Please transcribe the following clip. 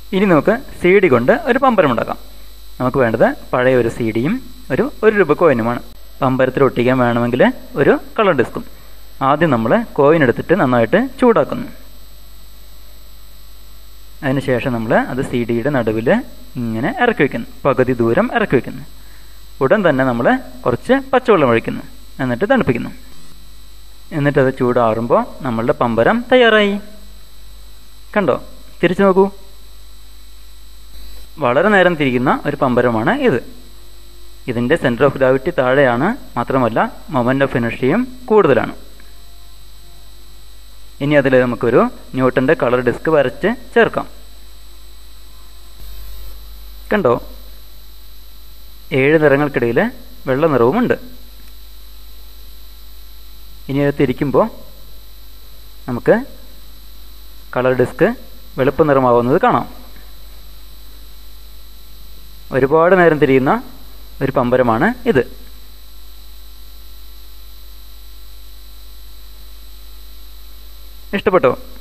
ഇനി നമുക്ക് C D കൊണ്ട് ഒരു പമ്പരം ഉണ്ടാക്കാം നമുക്ക് വേണ്ടത് പഴയ ഒരു സി ഡിയും ഒരു ഒരു രൂപ കോയിനുമാണ് പമ്പരത്തിൽ ഒട്ടിക്കാൻ വേണമെങ്കിൽ ഒരു കളർ ഡിസ്കും ആദ്യം നമ്മൾ കോയിൻ എടുത്തിട്ട് നന്നായിട്ട് ചൂടാക്കുന്നു അതിനുശേഷം നമ്മൾ അത് സി ഡിയുടെ നടുവിൽ ഇങ്ങനെ ഇറക്കി വയ്ക്കുന്നു പകുതി ദൂരം ഇറക്കി വയ്ക്കുന്നു ഉടൻ തന്നെ നമ്മൾ കുറച്ച് പച്ചവെള്ളം ഒഴിക്കുന്നു എന്നിട്ട് തണുപ്പിക്കുന്നു എന്നിട്ടത് ചൂടാറുമ്പോൾ നമ്മളുടെ പമ്പരം തയ്യാറായി കണ്ടോ തിരിച്ചു നോക്കൂ വളരെ നേരം തിരിക്കുന്ന ഒരു പമ്പരമാണ് ഇത് ഇതിൻ്റെ സെൻറ്റർ ഓഫ് ഗ്രാവിറ്റി താഴെയാണ് മാത്രമല്ല മൊമെൻ്റ് ഓഫ് ഇനർഷിയും കൂടുതലാണ് ഇനി അതിൽ നമുക്കൊരു ന്യൂട്ടൻ്റെ കളർ ഡിസ്ക് വരച്ച് ചേർക്കാം കണ്ടോ ഏഴ് നിറങ്ങൾക്കിടയിൽ വെള്ള നിറവുമുണ്ട് ഇനി അത് തിരിക്കുമ്പോൾ നമുക്ക് കളർ ഡിസ്ക് വെളുപ്പ് നിറമാവുന്നത് കാണാം ഒരുപാട് നേരം തിരിയുന്ന ഒരു പമ്പരമാണ് ഇത് ഇഷ്ടപ്പെട്ടോ